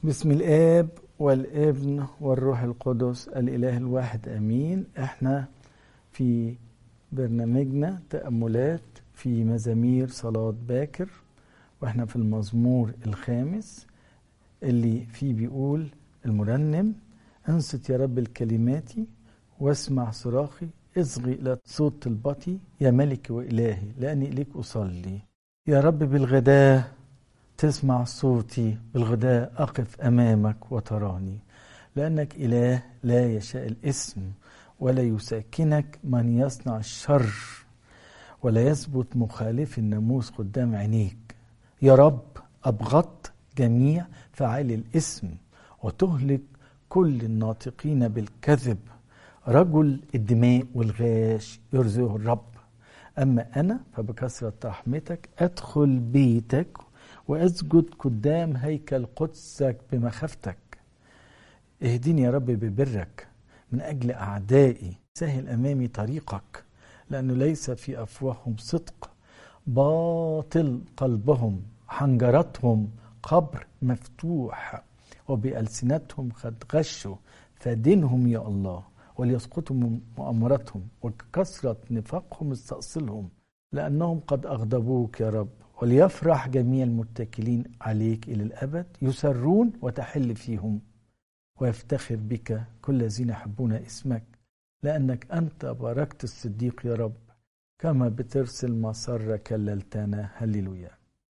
بسم الآب والابن والروح القدس الإله الواحد آمين احنا في برنامجنا تأملات في مزامير صلاة باكر واحنا في المزمور الخامس اللي فيه بيقول المرنم انصت يا رب الكلمات واسمع صراخي اصغي الى صوت طلبتي يا ملكي والهي لاني اليك اصلي يا رب بالغداه تسمع صوتي بالغداء أقف أمامك وتراني لأنك إله لا يشاء الاسم ولا يساكنك من يصنع الشر ولا يثبت مخالف الناموس قدام عينيك يا رب أبغضت جميع فعال الاسم وتهلك كل الناطقين بالكذب رجل الدماء والغاش يرزقه الرب أما أنا فبكثرة رحمتك أدخل بيتك واسجد قدام هيكل قدسك بمخافتك اهدني يا رب ببرك من اجل اعدائي سهل امامي طريقك لانه ليس في افواههم صدق باطل قلبهم حنجرتهم قبر مفتوح وبألسنتهم قد غشوا فدينهم يا الله وليسقطوا مؤامرتهم وكثرة نفاقهم استأصلهم لأنهم قد أغضبوك يا رب وليفرح جميع المتكلين عليك إلى الأبد يسرون وتحل فيهم ويفتخر بك كل الذين يحبون اسمك لأنك أنت باركت الصديق يا رب كما بترسل مسر كللتنا هللويا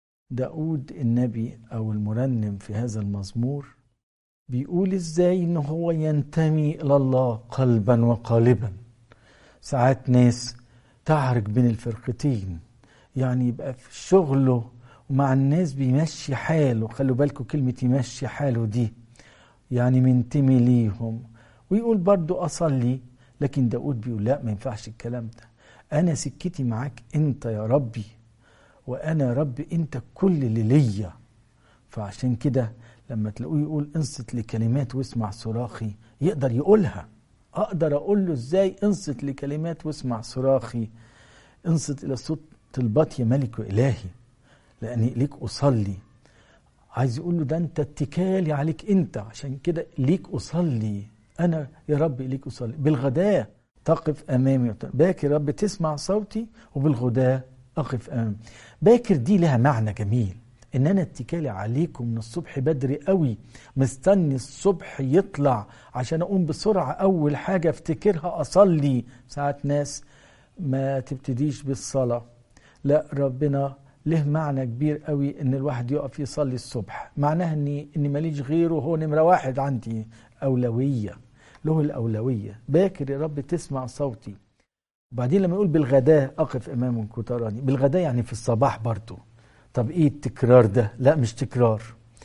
داود النبي أو المرنم في هذا المزمور بيقول ازاي ان هو ينتمي الى الله قلبا وقالبا ساعات ناس تعرج بين الفرقتين يعني يبقى في شغله ومع الناس بيمشي حاله خلوا بالكم كلمة يمشي حاله دي يعني منتمي ليهم ويقول برضو أصلي لكن داود بيقول لا ما ينفعش الكلام ده أنا سكتي معاك أنت يا ربي وأنا يا رب أنت كل اللي ليا فعشان كده لما تلاقوه يقول انصت لكلمات واسمع صراخي يقدر يقولها اقدر اقول له ازاي انصت لكلمات واسمع صراخي انصت الى صوت طلبات يا ملك وإلهي لأني ليك أصلي عايز يقول له ده أنت اتكالي عليك أنت عشان كده ليك أصلي أنا يا رب ليك أصلي بالغداء تقف أمامي باكر يا رب تسمع صوتي وبالغداء أقف أمامي باكر دي لها معنى جميل ان انا اتكالي عليكم من الصبح بدري قوي مستني الصبح يطلع عشان اقوم بسرعه اول حاجه افتكرها اصلي ساعات ناس ما تبتديش بالصلاه لا ربنا له معنى كبير قوي ان الواحد يقف يصلي الصبح معناها اني اني ماليش غيره هو نمره واحد عندي اولويه له الاولويه باكر يا رب تسمع صوتي وبعدين لما يقول بالغداء اقف امامك تراني بالغداء يعني في الصباح برضه طب ايه التكرار ده لا مش تكرار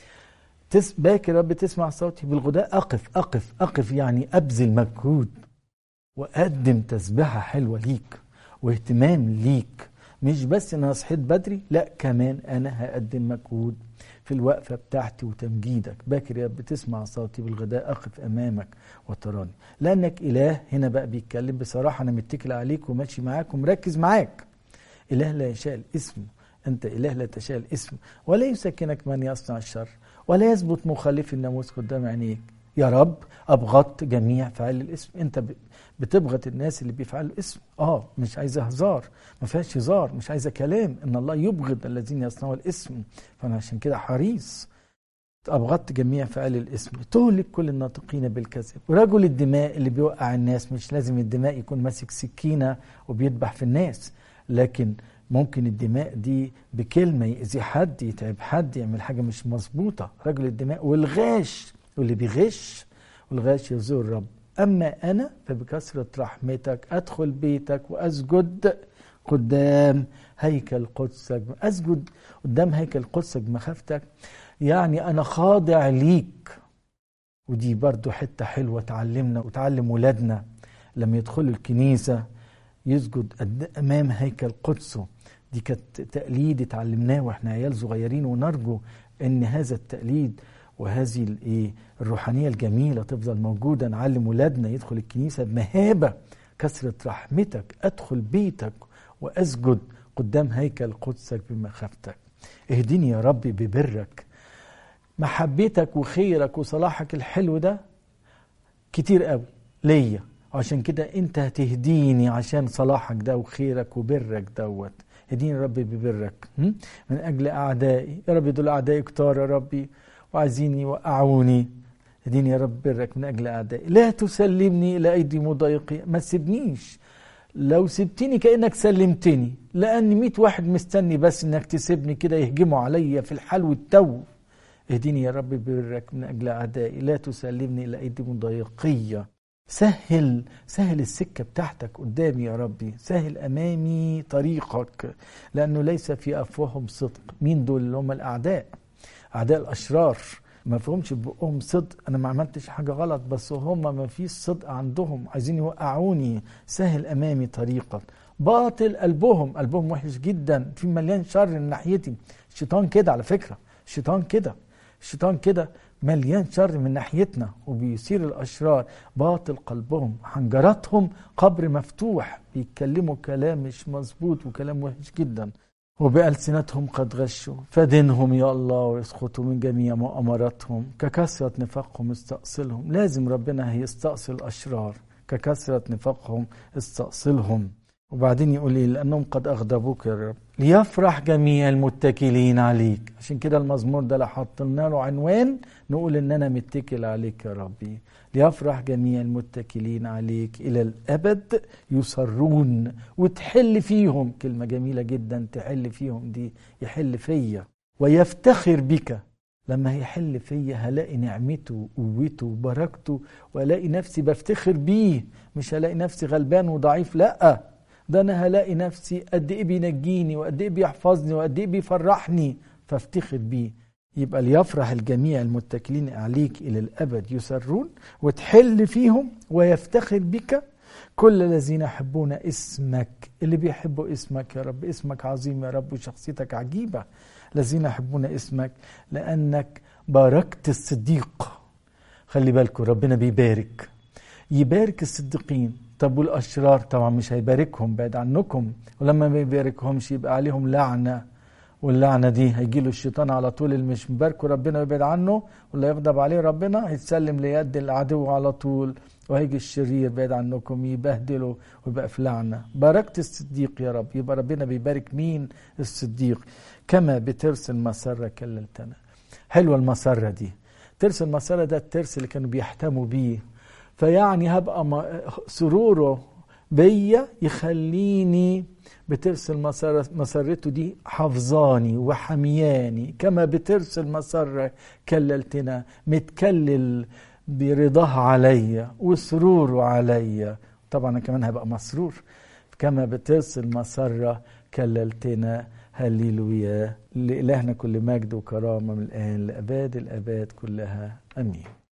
تس باكر يا رب تسمع صوتي بالغداء اقف اقف اقف يعني ابذل مجهود واقدم تسبيحه حلوه ليك واهتمام ليك مش بس ان انا صحيت بدري لا كمان انا هقدم مجهود في الوقفه بتاعتي وتمجيدك باكر يا رب تسمع صوتي بالغداء اقف امامك وتراني لانك اله هنا بقى بيتكلم بصراحه انا متكل عليك وماشي معاك ومركز معاك اله لا يشاء الاسم انت اله لا تشاء الاسم ولا يسكنك من يصنع الشر ولا يثبت مخالف الناموس قدام عينيك يا رب ابغضت جميع فعل الاسم انت بتبغض الناس اللي بيفعلوا اسم اه مش عايزه هزار ما فيهاش هزار مش عايزه كلام ان الله يبغض الذين يصنعوا الاسم فانا عشان كده حريص ابغضت جميع فعل الاسم تهلك كل الناطقين بالكذب رجل الدماء اللي بيوقع الناس مش لازم الدماء يكون ماسك سكينه وبيذبح في الناس لكن ممكن الدماء دي بكلمة يأذي حد يتعب حد يعمل حاجة مش مظبوطة رجل الدماء والغاش واللي بيغش والغاش يزور الرب أما أنا فبكثرة رحمتك أدخل بيتك وأسجد قدام هيكل قدسك أسجد قدام هيكل قدسك بمخافتك يعني أنا خاضع ليك ودي برضو حتة حلوة تعلمنا وتعلم ولادنا لما يدخلوا الكنيسة يسجد أمام هيكل قدسه دي كانت تقليد اتعلمناه واحنا عيال صغيرين ونرجو ان هذا التقليد وهذه الايه الروحانيه الجميله تفضل موجوده نعلم ولادنا يدخل الكنيسه بمهابه كثره رحمتك ادخل بيتك واسجد قدام هيكل قدسك بمخافتك اهدني يا رب ببرك محبتك وخيرك وصلاحك الحلو ده كتير قوي ليا عشان كده انت هتهديني عشان صلاحك ده وخيرك وبرك دوت اهديني ربي ببرك من اجل اعدائي يا ربي دول اعدائي كتار يا ربي وعايزين يوقعوني اهديني يا رب برك من اجل اعدائي لا تسلمني الى ايدي مضايقي ما تسيبنيش لو سبتني كانك سلمتني لان مئة واحد مستني بس انك تسيبني كده يهجموا عليا في الحال والتو اهديني يا رب برك من اجل اعدائي لا تسلمني الى ايدي مضايقيه سهل سهل السكة بتاعتك قدامي يا ربي سهل أمامي طريقك لأنه ليس في أفواههم صدق مين دول اللي هم الأعداء أعداء الأشرار ما فيهمش بقهم صدق أنا ما عملتش حاجة غلط بس هم ما فيش صدق عندهم عايزين يوقعوني سهل أمامي طريقك باطل قلبهم قلبهم وحش جدا في مليان شر من ناحيتي الشيطان كده على فكرة الشيطان كده الشيطان كده مليان شر من ناحيتنا وبيثير الاشرار باطل قلبهم حنجراتهم قبر مفتوح بيتكلموا كلام مش مظبوط وكلام وحش جدا وبألسنتهم قد غشوا فدنهم يا الله ويسقطوا من جميع مؤامراتهم ككثرة نفاقهم استأصلهم لازم ربنا هيستأصل الأشرار ككثرة نفاقهم استأصلهم وبعدين يقول ايه لانهم قد اغضبوك يا رب ليفرح جميع المتكلين عليك عشان كده المزمور ده لو حطينا له عنوان نقول ان انا متكل عليك يا ربي ليفرح جميع المتكلين عليك الى الابد يصرون وتحل فيهم كلمه جميله جدا تحل فيهم دي يحل فيا ويفتخر بك لما يحل فيا هلاقي نعمته وقوته وبركته والاقي نفسي بفتخر بيه مش هلاقي نفسي غلبان وضعيف لا ده انا هلاقي نفسي قد ايه بينجيني وقد ايه بيحفظني وقد ايه بيفرحني فافتخر بيه يبقى ليفرح الجميع المتكلين عليك الى الابد يسرون وتحل فيهم ويفتخر بك كل الذين يحبون اسمك اللي بيحبوا اسمك يا رب اسمك عظيم يا رب وشخصيتك عجيبه الذين يحبون اسمك لانك باركت الصديق خلي بالكم ربنا بيبارك يبارك الصديقين طب والاشرار طبعا مش هيباركهم بعد عنكم ولما ما يباركهمش يبقى عليهم لعنه واللعنه دي هيجي له الشيطان على طول اللي مش مباركه ربنا يبعد عنه ولا يغضب عليه ربنا هيتسلم ليد العدو على طول وهيجي الشرير بعيد عنكم يبهدله ويبقى في لعنه باركت الصديق يا رب يبقى ربنا بيبارك مين الصديق كما بترس المسره كللتنا حلوه المسره دي ترس المسره ده الترس اللي كانوا بيحتموا بيه فيعني هبقى سروره بيا يخليني بترسل مسرته دي حفظاني وحمياني كما بترسل مسرة كللتنا متكلل برضاه عليا وسروره عليا طبعا أنا كمان هبقى مسرور كما بترسل مسرة كللتنا هللويا لإلهنا كل مجد وكرامة من الآن لأباد الأباد كلها أمين